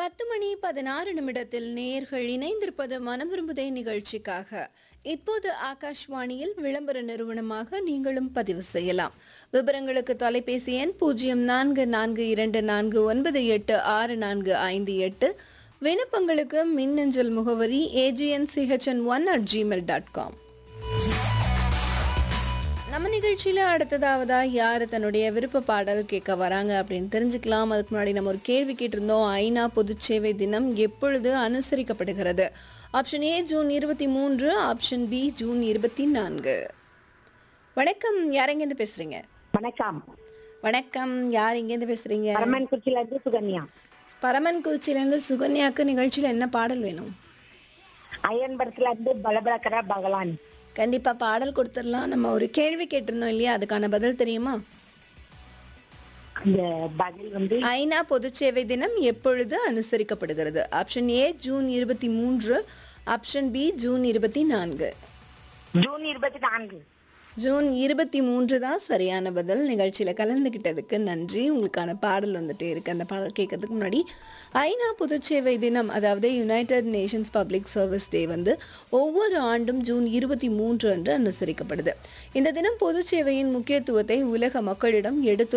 பத்து மணி பதினாறு நிமிடத்தில் நேர்கள் இணைந்திருப்பது மனம் விரும்புதே நிகழ்ச்சிக்காக இப்போது ஆகாஷ்வாணியில் விளம்பர நிறுவனமாக நீங்களும் பதிவு செய்யலாம் விவரங்களுக்கு தொலைபேசி எண் பூஜ்ஜியம் நான்கு நான்கு இரண்டு நான்கு ஒன்பது எட்டு ஆறு நான்கு ஐந்து எட்டு விண்ணப்பங்களுக்கு மின்னஞ்சல் முகவரி AGN CHN one at Gmail dot com நம்ம நிகழ்ச்சியில அடுத்ததாவதா யாரு தன்னுடைய விருப்ப பாடல் கேட்க வராங்க அப்படின்னு தெரிஞ்சுக்கலாம் அதுக்கு முன்னாடி நம்ம ஒரு கேள்வி கேட்டிருந்தோம் ஐநா பொதுச்சேவை தினம் எப்பொழுது அனுசரிக்கப்படுகிறது ஆப்ஷன் ஏ ஜூன் இருபத்தி மூன்று ஆப்ஷன் பி ஜூன் இருபத்தி நான்கு வணக்கம் யார் எங்கேருந்து பேசுறீங்க வணக்கம் வணக்கம் யார் எங்கேருந்து பேசுறீங்க பரமன் குறிச்சில இருந்து சுகன்யா பரமன் குறிச்சியிலேருந்து சுகன்யாக்கு நிகழ்ச்சியில என்ன பாடல் வேணும் அயன்பரத்துல இருந்து பலபலக்கர பகலான் கண்டிப்பா பாடல் கொடுத்துடலாம் நம்ம ஒரு கேள்வி கேட்டிருந்தோம் இல்லையா அதுக்கான பதில் தெரியுமா அந்த பதில் வந்து ஐநா பொதுச்சேவை தினம் எப்பொழுது அனுசரிக்கப்படுகிறது ஆப்ஷன் ஏ ஜூன் இருபத்தி மூன்று ஆப்ஷன் பி ஜூன் இருபத்தி நான்கு ஜூன் இருபத்தி நான்கு ஜூன் இருபத்தி மூன்று தான் சரியான பதில் நிகழ்ச்சியில் கலந்துக்கிட்டதுக்கு நன்றி உங்களுக்கான பாடல் வந்துட்டே இருக்கு அந்த பாடல் கேட்கறதுக்கு முன்னாடி ஐநா பொதுச்சேவை தினம் அதாவது united nations public service day வந்து ஒவ்வொரு ஆண்டும் ஜூன் இருபத்தி மூன்று அன்று அனுசரிக்கப்படுது இந்த தினம் பொதுச்சேவையின் முக்கியத்துவத்தை உலக மக்களிடம் எடுத்து